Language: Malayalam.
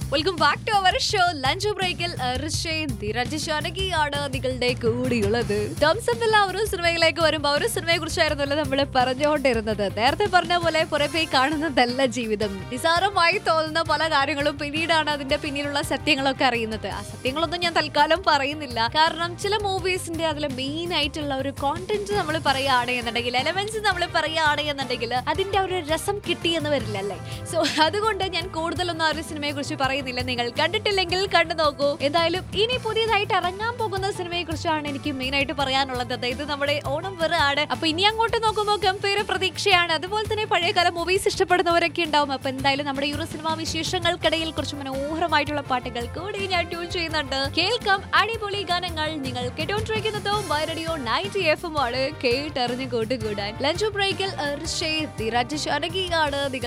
welcome back to our show lunch ബ്രേക്കിൽ ധീരജാനകിയാണ് നിങ്ങളുടെ കൂടിയുള്ളത് തംസം എന്ന ഒരു സിനിമയിലേക്ക് വരുമ്പോൾ ഒരു സിനിമയെ കുറിച്ചായിരുന്നല്ലോ നമ്മൾ പറഞ്ഞുകൊണ്ടിരുന്നത് നേരത്തെ പറഞ്ഞ പോലെ പുറമേ കാണുന്നതല്ല ജീവിതം നിസാരമായി തോന്നുന്ന പല കാര്യങ്ങളും പിന്നീടാണ് അതിന്റെ പിന്നിലുള്ള സത്യങ്ങളൊക്കെ അറിയുന്നത് ആ സത്യങ്ങളൊന്നും ഞാൻ തൽക്കാലം പറയുന്നില്ല കാരണം ചില മൂവീസിന്റെ അതിൽ മെയിൻ ആയിട്ടുള്ള ഒരു കോണ്ടന്റ് നമ്മൾ പറയുകയാണെന്നുണ്ടെങ്കിൽ എലമെന്റ്സ് നമ്മൾ പറയുകയാണെന്നുണ്ടെങ്കിൽ അതിന്റെ ഒരു രസം കിട്ടി എന്ന് വരില്ല അല്ലേ സോ അതുകൊണ്ട് ഞാൻ കൂടുതലൊന്നും ആ ഒരു സിനിമയെ കുറിച്ച് പറയുന്നില്ല നിങ്ങൾ കണ്ടിട്ടില്ലെങ്കിൽ കണ്ടു നോക്കൂ എന്തായാലും ഇനി പുതിയതായിട്ട് ഇറങ്ങാൻ പോകുന്ന സിനിമയെ കുറിച്ചാണ് എനിക്ക് മെയിൻ ആയിട്ട് പറയാനുള്ളത് അതായത് നമ്മുടെ ഓണം വെറുതെ അപ്പൊ ഇനി അങ്ങോട്ട് നോക്കുമ്പോൾ ഗംഭീര പ്രതീക്ഷയാണ് അതുപോലെ തന്നെ പഴയകാല മൂവീസ് ഇഷ്ടപ്പെടുന്നവരൊക്കെ ഉണ്ടാവും അപ്പൊ എന്തായാലും നമ്മുടെ ഈ ഒരു സിനിമാ വിശേഷങ്ങൾക്കിടയിൽ കുറച്ച് മനോഹരമായിട്ടുള്ള പാട്ടുകൾ കൂടി ഞാൻ ട്യൂൺ ചെയ്യുന്നുണ്ട് കേൾക്കാം അടിപൊളി ഗാനങ്ങൾ നിങ്ങൾ കേട്ടോണ്ടിരിക്കുന്നത് റേഡിയോ നയൻറ്റി എഫ് എം ആണ് കേട്ടറിഞ്ഞു കൂട്ടുകൂടാൻ ലഞ്ച് ബ്രേക്കിൽ ഋഷേ ധീരാജ് ശാനകിയാണ് നിങ്ങൾ